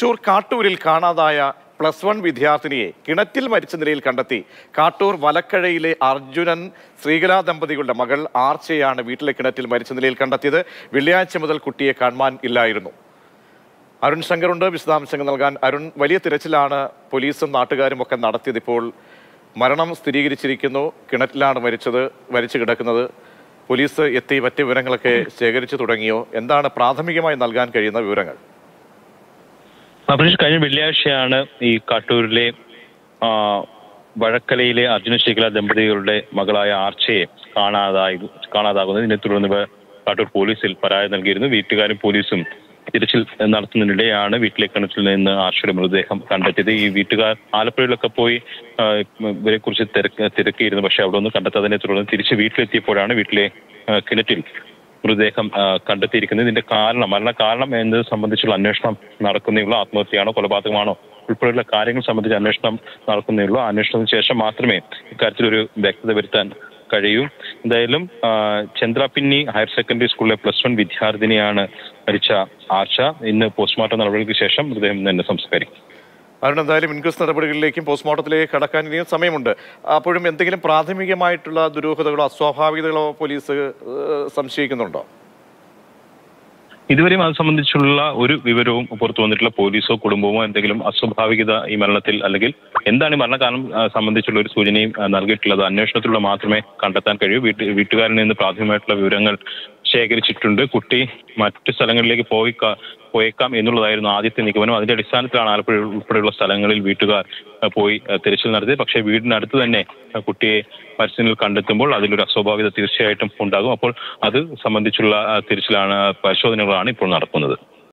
തൃശൂർ കാട്ടൂരിൽ കാണാതായ plus one വിദ്യാർത്ഥിനിയെ കിണറ്റിൽ മരിച്ച നിലയിൽ കണ്ടെത്തി കാട്ടൂർ വലക്കഴയിലെ അർജുനൻ ശ്രീകലാ ദമ്പതികളുടെ മകൾ ആർച്ചയാണ് വീട്ടിലെ കിണറ്റിൽ മരിച്ച നിലയിൽ കണ്ടെത്തിയത് വെള്ളിയാഴ്ച മുതൽ കുട്ടിയെ കാണുവാൻ ഇല്ലായിരുന്നു അരുൺ ശങ്കറുണ്ട് വിശദാംശങ്ങൾ നൽകാൻ അരുൺ വലിയ തിരച്ചിലാണ് പോലീസും നാട്ടുകാരും ഒക്കെ നടത്തിയത് ഇപ്പോൾ മരണം സ്ഥിരീകരിച്ചിരിക്കുന്നു കിണറ്റിലാണ് മരിച്ചത് മരിച്ചു കിടക്കുന്നത് പോലീസ് എത്തി മറ്റ് വിവരങ്ങളൊക്കെ ശേഖരിച്ചു തുടങ്ങിയോ എന്താണ് പ്രാഥമികമായി നൽകാൻ കഴിയുന്ന വിവരങ്ങൾ അഭിനേഷ് കഴിഞ്ഞ വെള്ളിയാഴ്ചയാണ് ഈ കാട്ടൂരിലെ ആ, വഴക്കലയിലെ അർജുന ശേഖല ദമ്പതികളുടെ മകളായ ആർച്ചയെ കാണാതായി കാണാതാകുന്നത് ഇതിനെ തുടർന്ന് ഇവർ കാട്ടൂർ പോലീസിൽ പരാതി നൽകിയിരുന്നു വീട്ടുകാരും പോലീസും തിരച്ചിൽ നടത്തുന്നതിനിടെയാണ് വീട്ടിലെ കിണറ്റിൽ നിന്ന് ആർച്ചയുടെ മൃതദേഹം കണ്ടെത്തിയത് ഈ വീട്ടുകാർ ആലപ്പുഴയിലൊക്കെ പോയി ആ, ഇവരെ കുറിച്ച് തിരക്ക് തിരക്കിയിരുന്നു പക്ഷെ അവിടെ ഒന്നും കണ്ടെത്താതിനെ തുടർന്ന് തിരിച്ച് വീട്ടിലെത്തിയപ്പോഴാണ് വീട്ടിലെ ആ, കിണറ്റിൽ മൃതദേഹം ആ, കണ്ടെത്തിയിരിക്കുന്നത് ഇതിന്റെ കാരണം മരണ കാരണം എന്നത് സംബന്ധിച്ചുള്ള അന്വേഷണം നടക്കുന്നേയുള്ളൂ ആത്മഹത്യയാണോ കൊലപാതകമാണോ ഉൾപ്പെടെയുള്ള കാര്യങ്ങൾ സംബന്ധിച്ച് അന്വേഷണം നടക്കുന്നേയുള്ളൂ അന്വേഷണത്തിന് ശേഷം മാത്രമേ ഇക്കാര്യത്തിലൊരു വ്യക്തത വരുത്താൻ കഴിയൂ എന്തായാലും ആ, ചന്ദ്രാപിന്നി ഹയർ സെക്കൻഡറി സ്കൂളിലെ പ്ലസ് വൺ വിദ്യാർത്ഥിനിയാണ് മരിച്ച ആർച്ച ഇന്ന് പോസ്റ്റ്മോർട്ടം നടപടികൾക്ക് ശേഷം മൃതദേഹം തന്നെ സംസ്കരിക്കും അരുൺ എന്തായാലും ഇൻക്വസ്റ്റ് നടപടികളിലേക്കും പോസ്റ്റ്മോർട്ടത്തിലേക്ക് കടക്കാൻ ഇനിയും സമയമുണ്ട് അപ്പോഴും എന്തെങ്കിലും പ്രാഥമികമായിട്ടുള്ള ദുരൂഹതകളോ അസ്വാഭാവികതകളോ പോലീസ് ഏഹ്, സംശയിക്കുന്നുണ്ടോ ഇതുവരെയും അത് സംബന്ധിച്ചുള്ള ഒരു വിവരവും പുറത്തു വന്നിട്ടില്ല പോലീസോ കുടുംബമോ എന്തെങ്കിലും അസ്വാഭാവികത ഈ മരണത്തിൽ അല്ലെങ്കിൽ എന്താണ് ഈ മരണകാരണം ആ, സംബന്ധിച്ചുള്ള ഒരു സൂചനയും ആ, നൽകിയിട്ടുള്ളത് അന്വേഷണത്തിലൂടെ മാത്രമേ കണ്ടെത്താൻ കഴിയൂ വീട്ട് വീട്ടുകാരിൽ നിന്ന് പ്രാഥമികമായിട്ടുള്ള വിവരങ്ങൾ ശേഖരിച്ചിട്ടുണ്ട് കുട്ടി മറ്റു സ്ഥലങ്ങളിലേക്ക് പോയി ക- പോയേക്കാം എന്നുള്ളതായിരുന്നു ആദ്യത്തെ നിഗമനം അതിന്റെ അടിസ്ഥാനത്തിലാണ് ആലപ്പുഴ ഉൾപ്പെടെയുള്ള സ്ഥലങ്ങളിൽ വീട്ടുകാർ ആ, പോയി ആ, തിരച്ചിൽ നടത്തിയത് പക്ഷേ വീടിനടുത്ത് തന്നെ ആ, കുട്ടിയെ പരിസ്ഥിതിയിൽ കണ്ടെത്തുമ്പോൾ അതിലൊരു അസ്വാഭാവികത തീർച്ചയായിട്ടും ഉണ്ടാകും അപ്പോൾ അത് സംബന്ധിച്ചുള്ള ആ, തിരച്ചിലാണ് പരിശോധനകളാണ് ഇപ്പോൾ നടക്കുന്നത്